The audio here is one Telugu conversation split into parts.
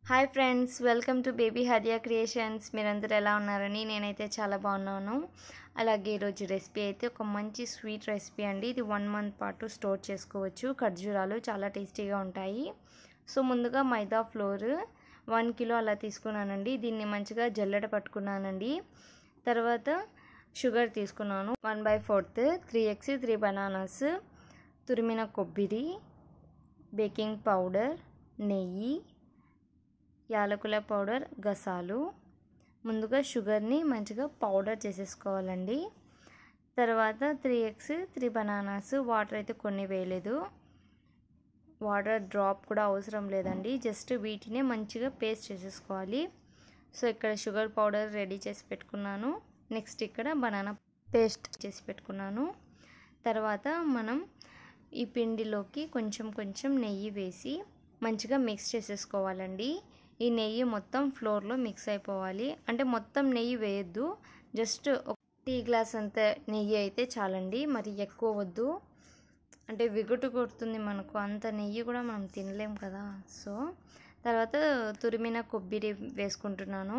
hi friends welcome to baby Hadiya creations మీరందరూ ఎలా ఉన్నారని నేనైతే చాలా బాగున్నాను అలాగే ఈరోజు రెసిపీ అయితే ఒక మంచి స్వీట్ రెసిపీ అండి ఇది వన్ మంత్ పాటు స్టోర్ చేసుకోవచ్చు ఖర్జూరాలు చాలా టేస్టీగా ఉంటాయి సో ముందుగా మైదా ఫ్లోర్ వన్ కిలో అలా తీసుకున్నానండి దీన్ని మంచిగా జల్లెడ పట్టుకున్నానండి తర్వాత షుగర్ తీసుకున్నాను one by fourth three eggs three bananas తురిమిన కొబ్బరి బేకింగ్ పౌడర్ నెయ్యి యాలకుల పౌడర్ గసాలు ముందుగా షుగర్ని మంచిగా పౌడర్ చేసేసుకోవాలండి తర్వాత three eggs three bananas water అయితే కొన్ని వేయలేదు వాటర్ డ్రాప్ కూడా అవసరం లేదండి జస్ట్ వీటినే మంచిగా పేస్ట్ చేసేసుకోవాలి సో ఇక్కడ షుగర్ పౌడర్ రెడీ చేసి పెట్టుకున్నాను నెక్స్ట్ ఇక్కడ బనానా పేస్ట్ చేసి పెట్టుకున్నాను తర్వాత మనం ఈ పిండిలోకి కొంచెం కొంచెం నెయ్యి వేసి మంచిగా మిక్స్ చేసేసుకోవాలండి ఈ నెయ్యి మొత్తం ఫ్లోర్లో మిక్స్ అయిపోవాలి అంటే మొత్తం నెయ్యి వేయద్దు జస్ట్ ఒక టీ గ్లాస్ అంత నెయ్యి అయితే చాలండి మరి ఎక్కువ వద్దు అంటే విగుటు కొడుతుంది మనకు అంత నెయ్యి కూడా మనం తినలేం కదా సో తర్వాత తురిమిన కొబ్బరి వేసుకుంటున్నాను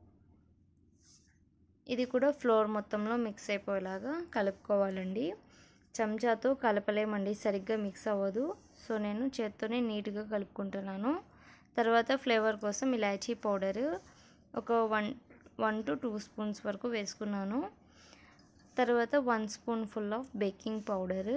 ఇది కూడా ఫ్లోర్ మొత్తంలో మిక్స్ అయిపోయేలాగా కలుపుకోవాలండి చెంచాతో కలపలేమండి సరిగ్గా మిక్స్ అవ్వదు సో నేను చేత్తోనే నీట్గా కలుపుకుంటున్నాను తర్వాత ఫ్లేవర్ కోసం ఇలాచీ పౌడర్ ఒక one one to two spoons వరకు వేసుకున్నాను తర్వాత one spoon full of baking powder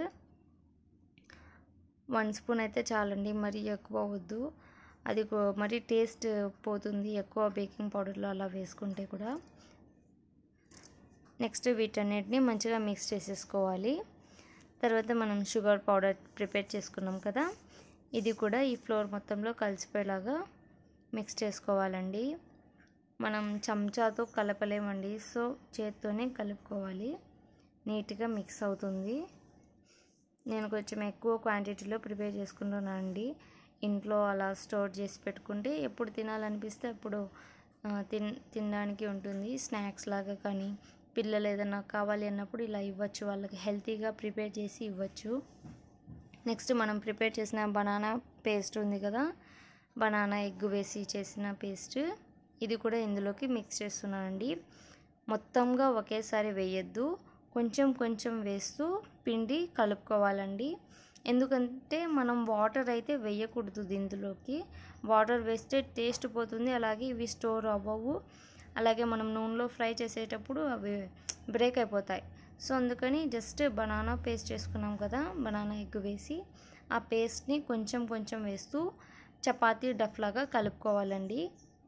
one spoon అయితే చాలండి మరీ ఎక్కువ వద్దు అది మరి టేస్ట్ పోతుంది ఎక్కువ బేకింగ్ పౌడర్లో అలా వేసుకుంటే కూడా నెక్స్ట్ వీటన్నిటిని మంచిగా మిక్స్ చేసేసుకోవాలి తర్వాత మనం షుగర్ పౌడర్ ప్రిపేర్ చేసుకున్నాం కదా ఇది కూడా ఈ ఫ్లోర్ మొత్తంలో కలిసిపోయేలాగా మిక్స్ చేసుకోవాలండి మనం చెంచాతో కలపలేమండి సో చేత్తోనే కలుపుకోవాలి నీట్గా మిక్స్ అవుతుంది నేను కొంచెం ఎక్కువ క్వాంటిటీలో ప్రిపేర్ చేసుకుంటున్నానండి ఇంట్లో అలా స్టోర్ చేసి పెట్టుకుంటే ఎప్పుడు తినాలనిపిస్తే అప్పుడు తిన్ తినడానికి ఉంటుంది స్నాక్స్ లాగా కానీ పిల్లలు ఏదైనా కావాలి అన్నప్పుడు ఇలా ఇవ్వచ్చు వాళ్ళకి హెల్తీగా ప్రిపేర్ చేసి ఇవ్వచ్చు నెక్స్ట్ మనం ప్రిపేర్ చేసిన బనానా పేస్ట్ ఉంది కదా బనానా ఎగ్ వేసి చేసిన పేస్ట్ ఇది కూడా ఇందులోకి మిక్స్ చేస్తున్నానండి మొత్తంగా ఒకేసారి వేయద్దు కొంచెం కొంచెం వేస్తూ పిండి కలుపుకోవాలండి ఎందుకంటే మనం వాటర్ అయితే వేయకూడదు ఇందులోకి వాటర్ వేస్తే టేస్ట్ పోతుంది అలాగే ఇవి స్టోర్ అవ్వవు అలాగే మనం నూనెలో ఫ్రై చేసేటప్పుడు అవి బ్రేక్ అయిపోతాయి సో అందుకని జస్ట్ బనానా పేస్ట్ చేసుకున్నాం కదా బనానా ఎగ్ వేసి ఆ పేస్ట్ని కొంచెం కొంచెం వేస్తూ చపాతీ డఫ్ లాగా కలుపుకోవాలండి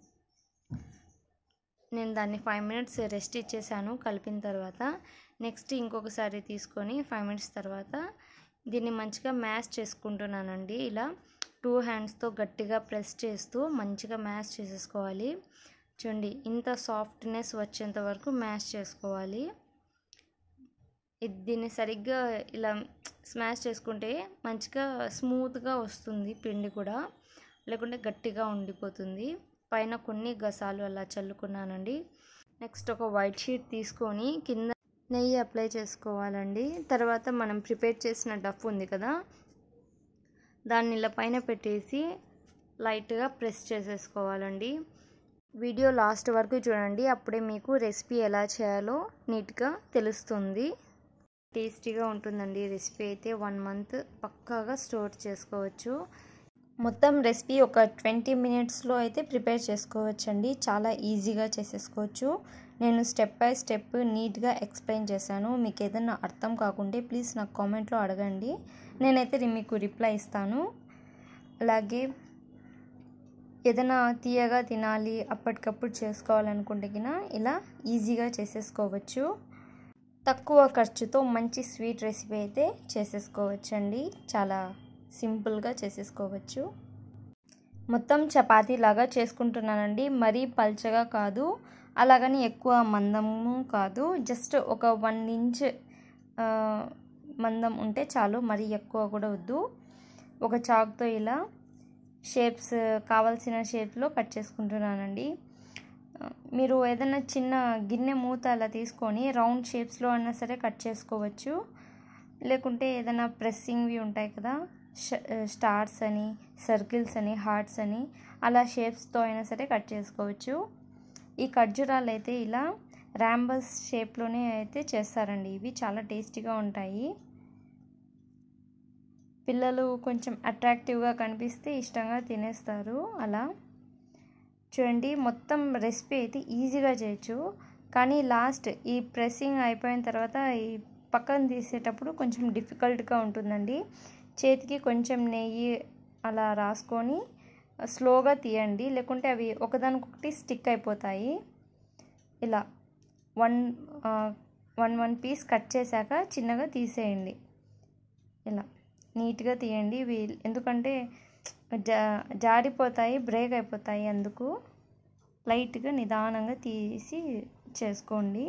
నేను దాన్ని ఫైవ్ మినిట్స్ రెస్ట్ ఇచ్చేసాను కలిపిన తర్వాత నెక్స్ట్ ఇంకొకసారి తీసుకొని ఫైవ్ మినిట్స్ తర్వాత దీన్ని మంచిగా మ్యాష్ చేసుకుంటున్నానండి ఇలా టూ హ్యాండ్స్తో గట్టిగా ప్రెస్ చేస్తూ మంచిగా మ్యాష్ చేసేసుకోవాలి చూడండి ఇంత సాఫ్ట్నెస్ వచ్చేంత వరకు మ్యాష్ చేసుకోవాలి దీన్ని సరిగ్గా ఇలా స్మాష్ చేసుకుంటే మంచిగా స్మూత్గా వస్తుంది పిండి కూడా లేకుంటే గట్టిగా ఉండిపోతుంది పైన కొన్ని గసాలు అలా చల్లుకున్నానండి నెక్స్ట్ ఒక వైట్ షీట్ తీసుకొని కింద నెయ్యి అప్లై చేసుకోవాలండి తర్వాత మనం ప్రిపేర్ చేసిన డఫ్ ఉంది కదా దాన్ని ఇలా పైన పెట్టేసి లైట్గా ప్రెస్ చేసేసుకోవాలండి వీడియో లాస్ట్ వరకు చూడండి అప్పుడే మీకు రెసిపీ ఎలా చేయాలో నీట్గా తెలుస్తుంది టేస్టీగా ఉంటుందండి రెసిపీ అయితే వన్ మంత్ పక్కాగా స్టోర్ చేసుకోవచ్చు మొత్తం రెసిపీ ఒక ట్వంటీ మినిట్స్లో అయితే ప్రిపేర్ చేసుకోవచ్చండి చాలా ఈజీగా చేసేసుకోవచ్చు నేను స్టెప్ బై స్టెప్ నీట్గా ఎక్స్ప్లెయిన్ చేశాను మీకు ఏదైనా అర్థం కాకుంటే ప్లీజ్ నాకు కామెంట్లో అడగండి నేనైతే మీకు రిప్లై ఇస్తాను అలాగే ఏదైనా తీయగా తినాలి అప్పటికప్పుడు చేసుకోవాలనుకుంటే కినా ఇలా ఈజీగా చేసేసుకోవచ్చు తక్కువ ఖర్చుతో మంచి స్వీట్ రెసిపీ అయితే చేసేసుకోవచ్చండి చాలా సింపుల్గా చేసేసుకోవచ్చు మొత్తం చపాతీ లాగా చేసుకుంటున్నానండి మరీ పల్చగా కాదు అలాగని ఎక్కువ మందము కాదు జస్ట్ ఒక వన్ ఇంచ్ మందం ఉంటే చాలు మరీ ఎక్కువ కూడా వద్దు ఒక చాక్తో ఇలా షేప్స్ కావాల్సిన షేప్లో కట్ చేసుకుంటున్నానండి మీరు ఏదైనా చిన్న గిన్నె మూత అలా తీసుకొని రౌండ్ షేప్స్లో అయినా సరే కట్ చేసుకోవచ్చు లేకుంటే ఏదైనా ప్రెస్సింగ్వి ఉంటాయి కదా స్టార్స్ అని సర్కిల్స్ అని హార్ట్స్ అని అలా షేప్స్తో అయినా సరే కట్ చేసుకోవచ్చు ఈ ఖర్జూరాలు అయితే ఇలా ర్యాంబస్ షేప్లోనే అయితే చేస్తారండి ఇవి చాలా టేస్టీగా ఉంటాయి పిల్లలు కొంచెం అట్రాక్టివ్గా కనిపిస్తే ఇష్టంగా తినేస్తారు అలా చూడండి మొత్తం రెసిపీ అయితే ఈజీగా చేయొచ్చు కానీ లాస్ట్ ఈ ప్రెస్సింగ్ అయిపోయిన తర్వాత ఈ పక్కన తీసేటప్పుడు కొంచెం డిఫికల్ట్గా ఉంటుందండి చేతికి కొంచెం నెయ్యి అలా రాసుకొని స్లోగా తీయండి లేకుంటే అవి ఒకదానికొకటి స్టిక్ అయిపోతాయి ఇలా one one one piece cut చేశాక చిన్నగా తీసేయండి ఇలా నీట్గా తీయండి ఇవి ఎందుకంటే జా జారిపోతాయి బ్రేక్ అయిపోతాయి అందుకు లైట్గా నిదానంగా తీసి చేసుకోండి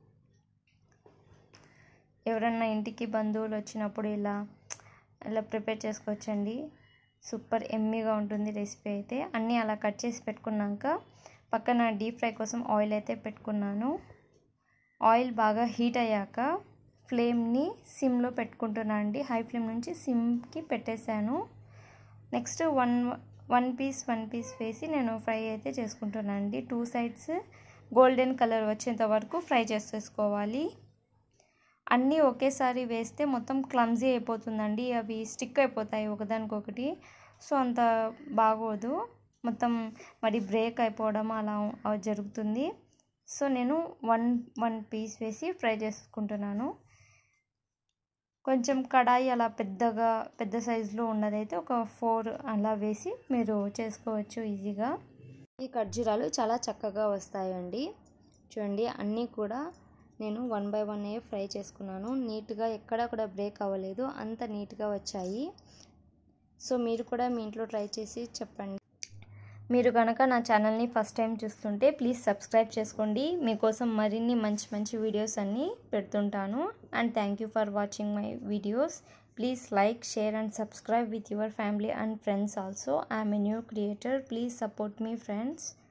ఎవరన్నా ఇంటికి బంధువులు వచ్చినప్పుడు ఇలా ఇలా ప్రిపేర్ చేసుకోవచ్చండి సూపర్ ఎమ్మీగా ఉంటుంది రెసిపీ అయితే అన్నీ అలా కట్ చేసి పెట్టుకున్నాక పక్కన డీప్ ఫ్రై కోసం ఆయిల్ అయితే పెట్టుకున్నాను ఆయిల్ బాగా హీట్ అయ్యాక ఫ్లేమ్ని సిమ్లో పెట్టుకుంటున్నాను అండి హై ఫ్లేమ్ నుంచి సిమ్కి పెట్టేశాను next one one piece one piece వేసి నేను ఫ్రై అయితే చేసుకుంటున్నాను అండి టూ సైడ్స్ గోల్డెన్ కలర్ వచ్చేంత వరకు ఫ్రై చేసేసుకోవాలి అన్నీ ఒకేసారి వేస్తే మొత్తం క్లమ్జీ అయిపోతుందండి అవి స్టిక్ అయిపోతాయి ఒకదానికొకటి సో అంత బాగోదు మొత్తం మరి బ్రేక్ అయిపోవడం అలా జరుగుతుంది సో నేను వన్ వన్ పీస్ వేసి ఫ్రై చేసుకుంటున్నాను కొంచెం కడాయి అలా పెద్దగా పెద్ద సైజులో ఉన్నదైతే ఒక ఫోర్ అలా వేసి మీరు చేసుకోవచ్చు ఈజీగా ఈ ఖర్జూరాలు చాలా చక్కగా వస్తాయండి చూడండి అన్నీ కూడా నేను వన్ బై వన్ ఏ ఫ్రై చేసుకున్నాను నీట్గా ఎక్కడ కూడా బ్రేక్ అవ్వలేదు అంత నీట్గా వచ్చాయి సో మీరు కూడా మీ ఇంట్లో ట్రై చేసి చెప్పండి మీరు కనుక నా ఛానల్ని ఫస్ట్ టైం చూస్తుంటే ప్లీజ్ సబ్స్క్రైబ్ చేసుకోండి మీకోసం మరిన్ని మంచి మంచి వీడియోస్ అన్నీ పెడుతుంటాను and thank you for watching my videos please like share and subscribe with your family and friends also I'm a new creator please support me friends